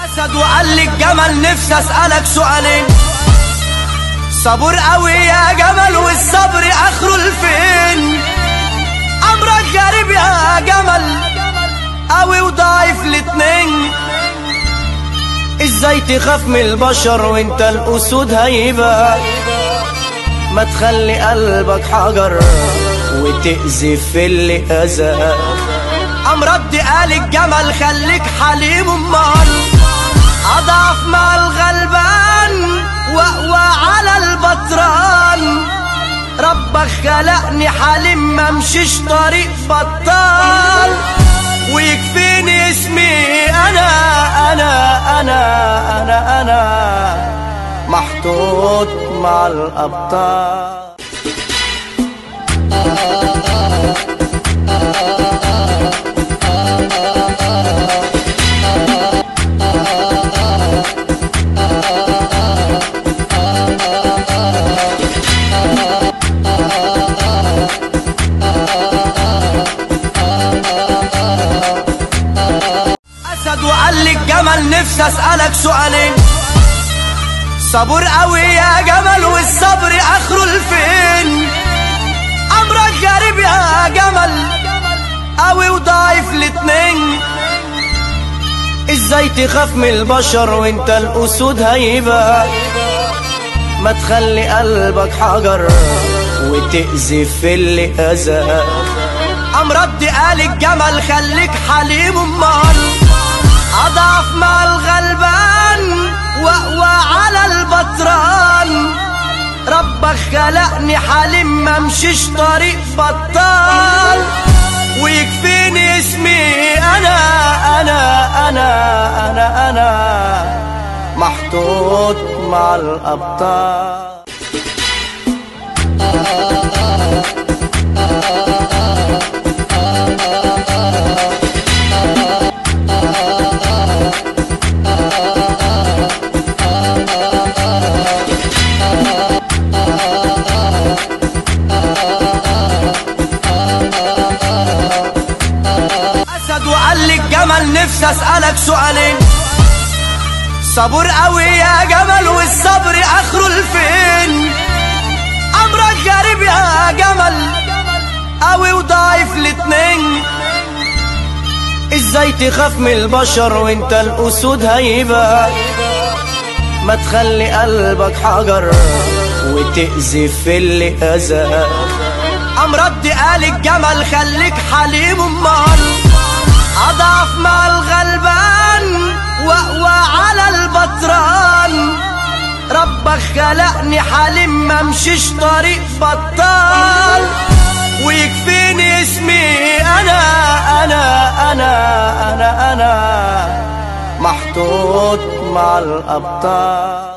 اسد وقال لي الجمل نفسي اسالك سؤالين صبور قوي يا جمل والصبر اخره لفين امرك غريب يا جمل قوي وضعيف الاتنين ازاي تخاف من البشر وانت الاسود هيبة ما تخلي قلبك حجر وتأذي في اللي اذاك قام رد قال الجمل خليك حليم امال اضعف مع الغلبان واقوى على البطران ربك خلقني حليم ممشيش طريق بطال ويكفيني اسمي انا انا انا انا انا محطوط مع الابطال اسد وقال لي الجمل نفسي اسالك سؤالين صبور قوي يا جمل والصبر اخره لفين امرك غريب يا جمل قوي وضعيف الاتنين ازاي تخاف من البشر وانت الاسود هيبة ما تخلي قلبك حجر وتأذي في اللي اذاك قام رد قال الجمل خليك حليم امال اضعف مع الغلبان واقوى على البطران ربك خلقني حليم ممشيش طريق بطال ويكفيني اسمي انا انا انا انا انا محطوط مع الابطال اسد وقال لي الجمل نفسي اسالك سؤالين صبور قوي يا جمل والصبر اخره لفين امرك غريب يا جمل قوي وضعيف الاتنين ازاي تخاف من البشر وانت الاسود هيبة ما تخلي قلبك حجر وتأذي في اللي اذاك قام رد قال الجمل خليك حليم امال اضعف مع الغلبان واقوى على البطران ربك خلقني حليم ممشيش طريق بطال ويكفيني اسمي انا انا انا انا انا محطوط مع الابطال